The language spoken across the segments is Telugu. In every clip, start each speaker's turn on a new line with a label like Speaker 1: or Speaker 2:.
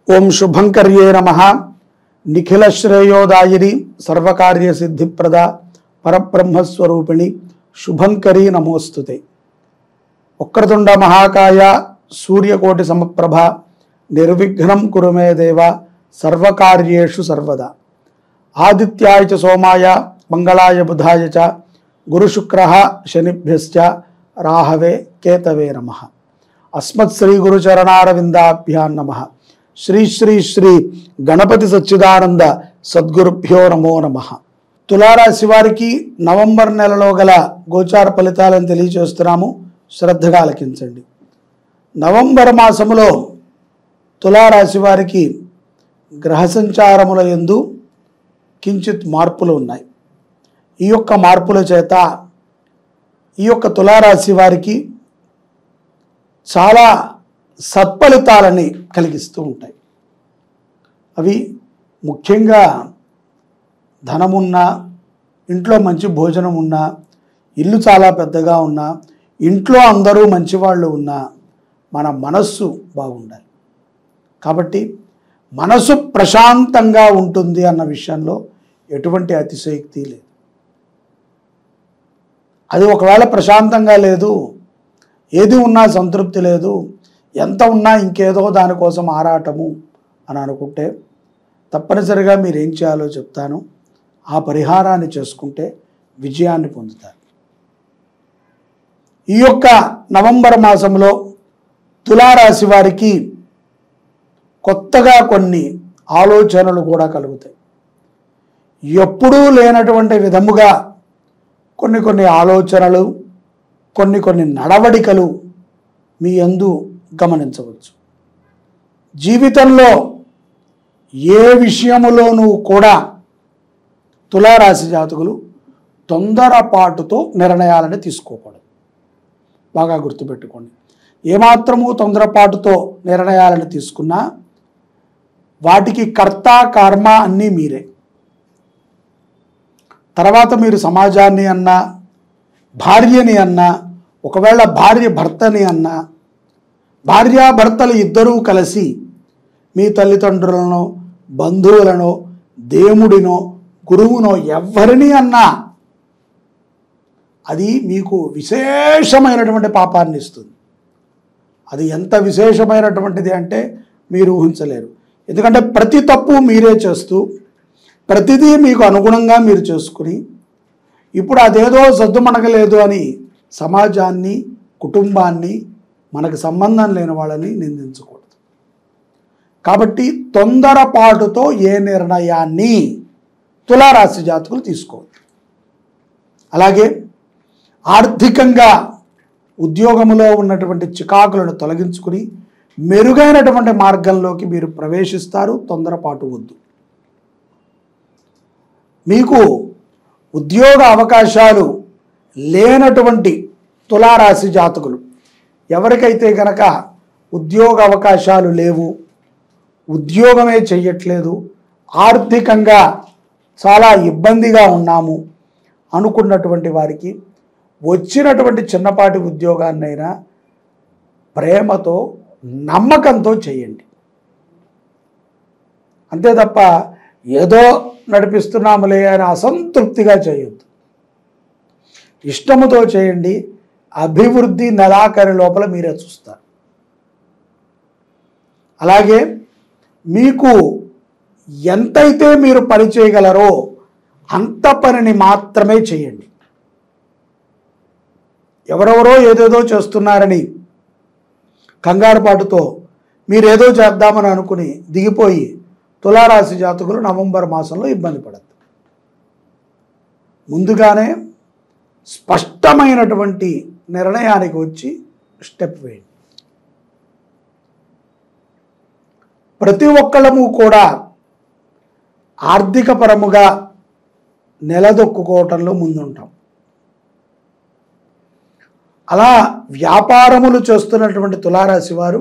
Speaker 1: ఓం శుభంకర్యే నమ నిఖిల శ్రేయోదాయిని సర్వకార్య సిద్ధిప్రద పరబ్రహ్మస్వరూపిణి శుభంకరీ నమోస్తుతే వక్రతుండ మహాకాయ సూర్యకోటి సమప్రభ నిర్విఘ్నం కురు మే దేవ సర్వకార్యేషు సర్వదా ఆదిత్యాయ చ సోమాయ మంగళాయ బుధాయ చ గురుశుక్ర శనిభ్యశ్చ రాహవే కేతవే నమ అస్మత్ శ్రీ గురుచరణారవిందాభ్యాం నమ శ్రీ శ్రీ శ్రీ గణపతి సచ్చిదానంద సద్గురుభ్యో నమో నమ తులారాశి వారికి నవంబర్ నెలలో గల గోచార ఫలితాలను తెలియజేస్తున్నాము శ్రద్ధగా ఆలకించండి నవంబర్ మాసములో తులారాశి వారికి గ్రహ సంచారముల యందు కించిత్ మార్పులు ఉన్నాయి ఈ యొక్క మార్పుల చేత ఈ యొక్క తులారాశి వారికి చాలా సత్ఫలితాలని కలిగిస్తూ ఉంటాయి అవి ముఖ్యంగా ధనమున్నా ఇంట్లో మంచి భోజనం ఉన్నా ఇల్లు చాలా పెద్దగా ఉన్నా ఇంట్లో అందరూ మంచివాళ్ళు ఉన్నా మన మనస్సు బాగుండాలి కాబట్టి మనసు ప్రశాంతంగా ఉంటుంది అన్న విషయంలో ఎటువంటి అతిశయోక్తి లేదు అది ఒకవేళ ప్రశాంతంగా లేదు ఏది ఉన్నా సంతృప్తి లేదు ఎంత ఉన్నా ఇంకేదో దానికోసం ఆరాటము అని అనుకుంటే తప్పనిసరిగా మీరు ఏం చేయాలో చెప్తాను ఆ పరిహారాన్ని చేసుకుంటే విజయాన్ని పొందుతారు ఈ యొక్క నవంబర్ మాసంలో తులారాశి వారికి కొత్తగా కొన్ని ఆలోచనలు కూడా కలుగుతాయి ఎప్పుడూ లేనటువంటి విధముగా కొన్ని కొన్ని ఆలోచనలు కొన్ని కొన్ని నడవడికలు మీ యందు గమనించవచ్చు జీవితంలో ఏ విషయములోనూ కూడా తులారాశి జాతకులు తొందరపాటుతో నిర్ణయాలను తీసుకోకూడదు బాగా గుర్తుపెట్టుకోండి ఏమాత్రము తొందరపాటుతో నిర్ణయాలను తీసుకున్నా వాటికి కర్త కర్మ అన్నీ మీరే తర్వాత మీరు సమాజాన్ని అన్నా భార్యని అన్నా ఒకవేళ భార్య భర్తని అన్నా భార్యాభర్తలు ఇద్దరూ కలిసి మీ తల్లిదండ్రులను బంధువులను దేవుడినో గురువునో ఎవరిని అన్నా అది మీకు విశేషమైనటువంటి పాపాన్ని ఇస్తుంది అది ఎంత విశేషమైనటువంటిది అంటే మీరు ఊహించలేరు ఎందుకంటే ప్రతి తప్పు మీరే చేస్తూ ప్రతిదీ మీకు అనుగుణంగా మీరు చేసుకుని ఇప్పుడు అదేదో సద్దుమణగలేదు అని సమాజాన్ని కుటుంబాన్ని మనకు సంబంధం లేని వాళ్ళని నిందించకూడదు కాబట్టి తొందరపాటుతో ఏ నిర్ణయాన్ని తులారాశి జాతకులు తీసుకోవద్దు అలాగే ఆర్థికంగా ఉద్యోగములో ఉన్నటువంటి చికాకులను తొలగించుకుని మెరుగైనటువంటి మార్గంలోకి మీరు ప్రవేశిస్తారు తొందరపాటు వద్దు మీకు ఉద్యోగ అవకాశాలు లేనటువంటి తులారాశి జాతకులు ఎవరికైతే గనక ఉద్యోగ అవకాశాలు లేవు ఉద్యోగమే చెయ్యట్లేదు ఆర్థికంగా చాలా ఇబ్బందిగా ఉన్నాము అనుకున్నటువంటి వారికి వచ్చినటువంటి చిన్నపాటి ఉద్యోగాన్నైనా ప్రేమతో నమ్మకంతో చేయండి అంతే తప్ప ఏదో నడిపిస్తున్నాములే అని అసంతృప్తిగా చేయొద్దు ఇష్టముతో చేయండి అభివృద్ధి నెలాఖరి లోపల మీరే చూస్తారు అలాగే మీకు ఎంతైతే మీరు పని చేయగలరో అంత పనిని మాత్రమే చేయండి ఎవరెవరో ఏదేదో చేస్తున్నారని కంగారుపాటుతో మీరేదో చేద్దామని అనుకుని దిగిపోయి తులారాశి జాతకులు నవంబర్ మాసంలో ఇబ్బంది పడద్దు ముందుగానే స్పష్టమైనటువంటి నిర్ణయానికి వచ్చి స్టెప్ వేయండి ప్రతి ఒక్కళ్ళము కూడా ఆర్థిక పరముగా నిలదొక్కుకోవటంలో ముందుంటాం అలా వ్యాపారములు చేస్తున్నటువంటి తులారాశి వారు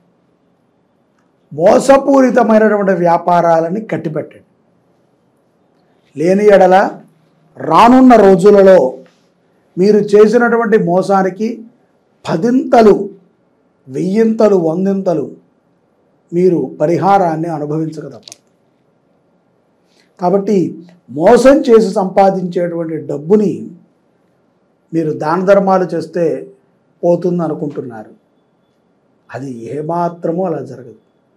Speaker 1: మోసపూరితమైనటువంటి వ్యాపారాలని కట్టిపెట్టండి లేని ఎడల రానున్న రోజులలో మీరు చేసినటువంటి మోసానికి పదింతలు వెయ్యింతలు వందింతలు మీరు పరిహారాన్ని అనుభవించక తప్పదు కాబట్టి మోసం చేసి సంపాదించేటువంటి డబ్బుని మీరు దాన ధర్మాలు చేస్తే పోతుంది అనుకుంటున్నారు అది ఏమాత్రమూ అలా జరగదు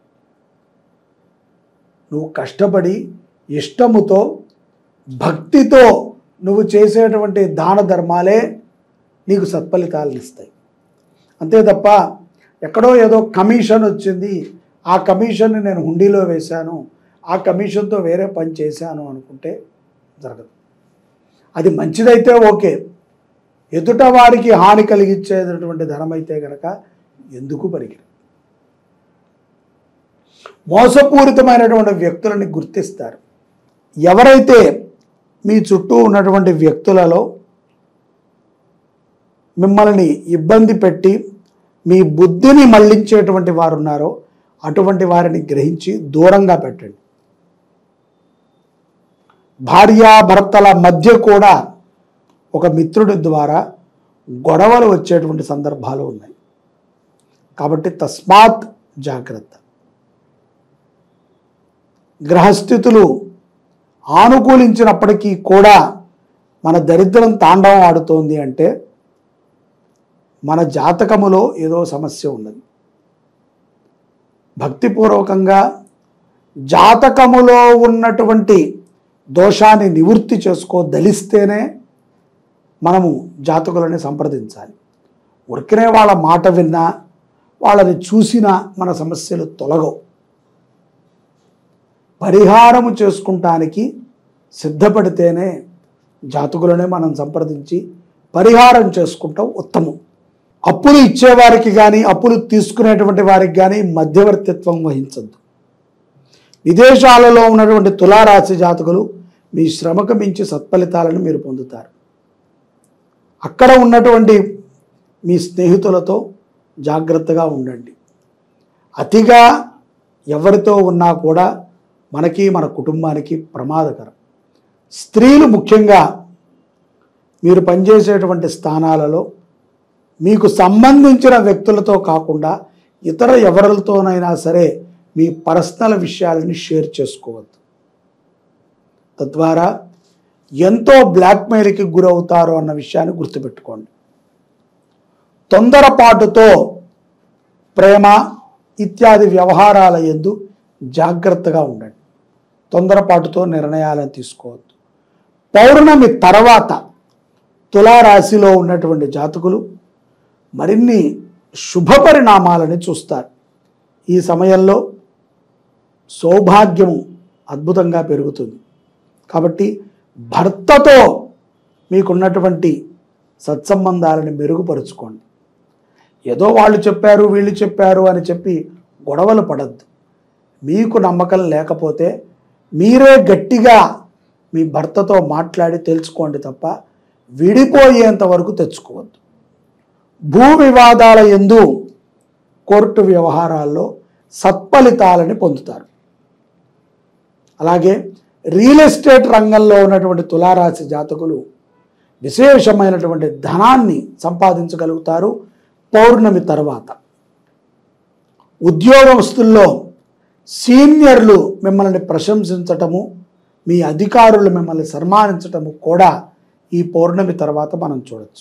Speaker 1: నువ్వు కష్టపడి ఇష్టముతో భక్తితో నువ్వు చేసేటువంటి దాన ధర్మాలే నీకు సత్ఫలితాలను ఇస్తాయి అంతే తప్ప ఎక్కడో ఏదో కమిషన్ వచ్చింది ఆ కమిషన్ని నేను హుండీలో వేశాను ఆ కమిషన్తో వేరే పని చేశాను అనుకుంటే జరగదు అది మంచిదైతే ఓకే ఎదుట వారికి హాని కలిగించేటటువంటి ధనం అయితే కనుక ఎందుకు పనికి మోసపూరితమైనటువంటి వ్యక్తులని గుర్తిస్తారు ఎవరైతే మీ చుట్టూ ఉన్నటువంటి వ్యక్తులలో మిమ్మల్ని ఇబ్బంది పెట్టి మీ బుద్ధిని మళ్లించేటువంటి వారు ఉన్నారో అటువంటి వారిని గ్రహించి దూరంగా పెట్టండి భార్యాభర్తల మధ్య కూడా ఒక మిత్రుడి ద్వారా గొడవలు వచ్చేటువంటి సందర్భాలు ఉన్నాయి కాబట్టి తస్మాత్ జాగ్రత్త గ్రహస్థితులు ఆనుకూలించినప్పటికీ కూడా మన దరిద్రం తాండవం ఆడుతోంది అంటే మన జాతకములో ఏదో సమస్య ఉన్నది భక్తిపూర్వకంగా జాతకములో ఉన్నటువంటి దోషాన్ని నివృత్తి చేసుకోదలిస్తేనే మనము జాతకులని సంప్రదించాలి ఉరికినే వాళ్ళ మాట విన్నా వాళ్ళని చూసినా మన సమస్యలు తొలగవు పరిహారము చేసుకుంటానికి సిద్ధపడితేనే జాతకులనే మనం సంప్రదించి పరిహారం చేసుకుంటాం ఉత్తమం అప్పులు ఇచ్చేవారికి కానీ అప్పులు తీసుకునేటువంటి వారికి కానీ మధ్యవర్తిత్వం వహించద్దు విదేశాలలో ఉన్నటువంటి తులారాశి జాతకులు మీ శ్రమకు మించి సత్ఫలితాలను మీరు పొందుతారు అక్కడ ఉన్నటువంటి మీ స్నేహితులతో జాగ్రత్తగా ఉండండి అతిగా ఎవరితో ఉన్నా కూడా మనకి మన కుటుంబానికి ప్రమాదకరం స్త్రీలు ముఖ్యంగా మీరు పనిచేసేటువంటి స్థానాలలో మీకు సంబంధించిన వ్యక్తులతో కాకుండా ఇతర ఎవరితోనైనా సరే మీ పర్సనల్ విషయాలని షేర్ చేసుకోవద్దు తద్వారా ఎంతో బ్లాక్మెయిల్కి గురవుతారు అన్న విషయాన్ని గుర్తుపెట్టుకోండి తొందరపాటుతో ప్రేమ ఇత్యాది వ్యవహారాల ఎందు జాగ్రత్తగా ఉండండి తొందరపాటుతో నిర్ణయాలను తీసుకోవద్దు పౌర్ణమి తర్వాత తులారాశిలో ఉన్నటువంటి జాతకులు మరిన్ని శుభ పరిణామాలని చూస్తారు ఈ సమయంలో సౌభాగ్యము అద్భుతంగా పెరుగుతుంది కాబట్టి భర్తతో మీకున్నటువంటి సత్సంబంధాలను మెరుగుపరుచుకోండి ఏదో వాళ్ళు చెప్పారు వీళ్ళు చెప్పారు అని చెప్పి గొడవలు పడద్దు మీకు నమ్మకం లేకపోతే మీరే గట్టిగా మీ భర్తతో మాట్లాడి తెలుసుకోండి తప్ప విడిపోయేంత వరకు తెచ్చుకోవద్దు భూ వివాదాల ఎందు కోర్టు వ్యవహారాల్లో సత్ఫలితాలని పొందుతారు అలాగే రియల్ ఎస్టేట్ రంగంలో ఉన్నటువంటి తులారాశి జాతకులు విశేషమైనటువంటి ధనాన్ని సంపాదించగలుగుతారు పౌర్ణమి తర్వాత ఉద్యోగస్తుల్లో సీనియర్లు మిమ్మల్ని ప్రశంసించటము మీ అధికారులు మిమ్మల్ని సన్మానించటము కూడా ఈ పౌర్ణమి తర్వాత మనం చూడొచ్చు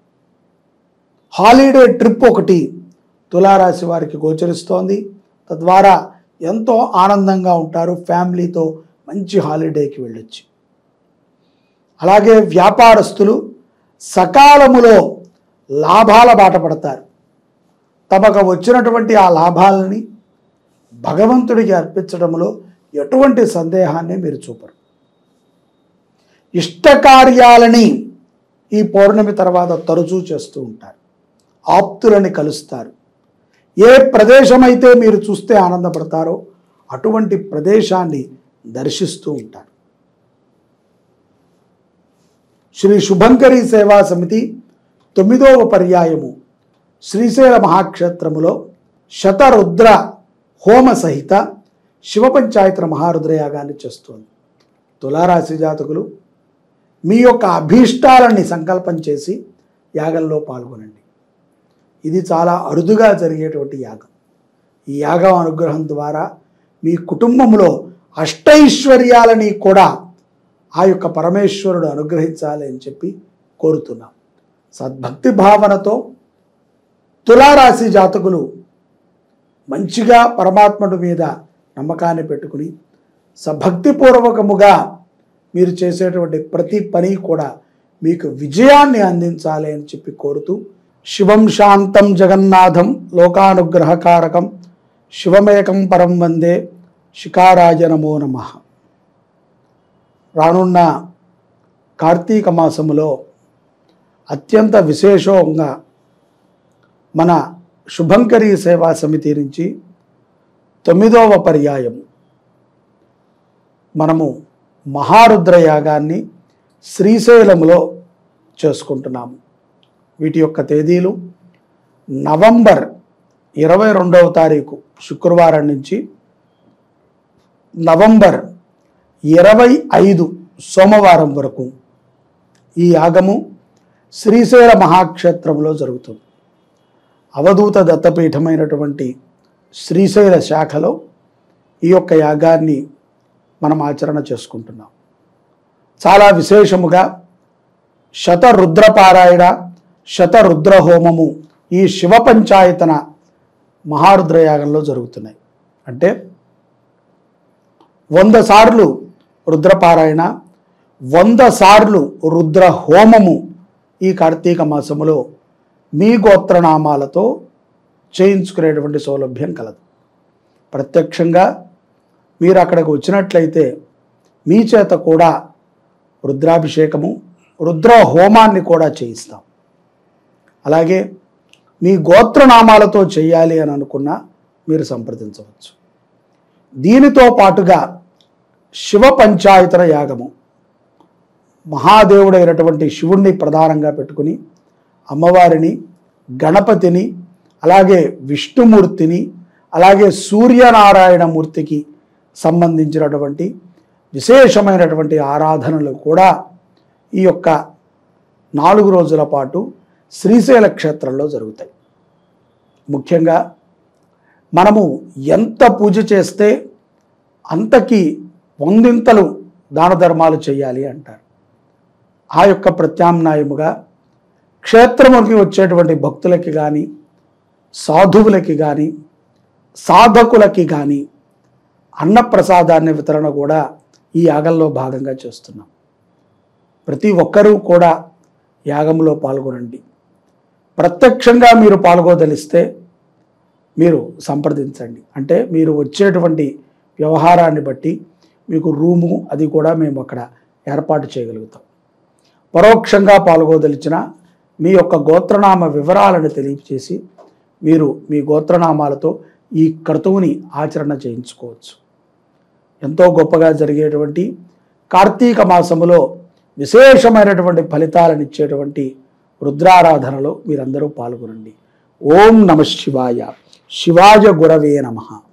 Speaker 1: హాలిడే ట్రిప్ ఒకటి తులారాశి వారికి గోచరిస్తోంది తద్వారా ఎంతో ఆనందంగా ఉంటారు ఫ్యామిలీతో మంచి హాలిడేకి వెళ్ళొచ్చు అలాగే వ్యాపారస్తులు సకాలములో లాభాల బాట పడతారు తమకు వచ్చినటువంటి ఆ లాభాలని భగవంతుడికి అర్పించడంలో ఎటువంటి సందేహాన్ని మీరు చూపరు ఇష్టకార్యాలని ఈ పౌర్ణమి తర్వాత తరచూ చేస్తూ ఉంటారు ఆప్తులని కలుస్తారు ఏ ప్రదేశమైతే మీరు చూస్తే ఆనందపడతారో అటువంటి ప్రదేశాన్ని దర్శిస్తూ ఉంటారు శ్రీ శుభంకరి సేవా సమితి తొమ్మిదవ పర్యాయము శ్రీశైల మహాక్షేత్రములో శతరుద్ర హోమ సహిత శివ పంచాయతన మహారుద్రయాగాన్ని చేస్తోంది తులారాశి జాతకులు మీ యొక్క అభీష్టాలని సంకల్పం చేసి యాగంలో పాల్గొనండి ఇది చాలా అరుదుగా జరిగేటువంటి యాగం ఈ యాగం అనుగ్రహం ద్వారా మీ కుటుంబంలో అష్టైశ్వర్యాలని కూడా ఆ యొక్క పరమేశ్వరుడు అనుగ్రహించాలి అని చెప్పి కోరుతున్నాం సద్భక్తి భావనతో తులారాశి జాతకులు మంచిగా పరమాత్ముడి మీద నమ్మకాన్ని పెట్టుకుని సభక్తిపూర్వకముగా మీరు చేసేటువంటి ప్రతి పని కూడా మీకు విజయాన్ని అందించాలి అని చెప్పి కోరుతూ శివం శాంతం జగన్నాథం లోకానుగ్రహకారకం శివమేకం పరం వందే శికారాజ నమో నమ రానున్న కార్తీక మాసములో అత్యంత విశేషంగా మన శుభంకరి సేవా సమితి నుంచి తొమ్మిదవ పర్యాయం మనము మహారుద్ర యాగాన్ని శ్రీశైలంలో చేసుకుంటున్నాము వీటి యొక్క తేదీలు నవంబర్ ఇరవై రెండవ తారీఖు శుక్రవారం నుంచి నవంబర్ ఇరవై ఐదు సోమవారం వరకు ఈ యాగము శ్రీశైల మహాక్షేత్రంలో జరుగుతుంది అవధూత దత్తపీఠమైనటువంటి శ్రీశైల శాఖలో ఈ యొక్క యాగాన్ని మనం ఆచరణ చేసుకుంటున్నాం చాలా విశేషముగా శతరుద్రపారాయణ శతరుద్ర హోమము ఈ శివ పంచాయతన మహారుద్ర యాగంలో జరుగుతున్నాయి అంటే వంద సార్లు రుద్రపారాయణ వంద సార్లు రుద్ర హోమము ఈ కార్తీక మాసములో మీ గోత్రనామాలతో చేయించుకునేటువంటి సౌలభ్యం కలదు ప్రత్యక్షంగా మీరు అక్కడికి వచ్చినట్లయితే మీ చేత కూడా రుద్రాభిషేకము రుద్ర హోమాన్ని కూడా చేయిస్తాం అలాగే మీ గోత్రనామాలతో చేయాలి అని అనుకున్నా మీరు సంప్రదించవచ్చు దీనితో పాటుగా శివ పంచాయతన యాగము మహాదేవుడైనటువంటి శివుణ్ణి ప్రధానంగా పెట్టుకుని అమ్మవారిని గణపతిని అలాగే విష్ణుమూర్తిని అలాగే సూర్యనారాయణ మూర్తికి సంబంధించినటువంటి విశేషమైనటువంటి ఆరాధనలు కూడా ఈ యొక్క నాలుగు రోజుల పాటు శ్రీశైల క్షేత్రంలో జరుగుతాయి ముఖ్యంగా మనము ఎంత పూజ చేస్తే అంతకి వందింతలు దాన ధర్మాలు చేయాలి అంటారు ఆ యొక్క ప్రత్యామ్నాయముగా క్షేత్రముకి వచ్చేటువంటి భక్తులకి కానీ సాధువులకి కానీ సాధకులకి కానీ అన్నప్రసాదాన్ని వితరణ కూడా ఈ యాగంలో భాగంగా చేస్తున్నాం ప్రతి ఒక్కరూ కూడా యాగంలో పాల్గొనండి ప్రత్యక్షంగా మీరు పాల్గొదలిస్తే మీరు సంప్రదించండి అంటే మీరు వచ్చేటువంటి వ్యవహారాన్ని బట్టి మీకు రూము అది కూడా మేము అక్కడ ఏర్పాటు చేయగలుగుతాం పరోక్షంగా పాల్గొదలిచిన మీ యొక్క గోత్రనామ వివరాలను తెలియచేసి మీరు మీ గోత్రనామాలతో ఈ క్రతువుని ఆచరణ చేయించుకోవచ్చు ఎంతో గొప్పగా జరిగేటువంటి కార్తీక మాసములో విశేషమైనటువంటి ఫలితాలను ఇచ్చేటువంటి రుద్రారాధనలో మీరందరూ పాల్గొనండి ఓం నమ శివాయ శివాయ గురవే నమః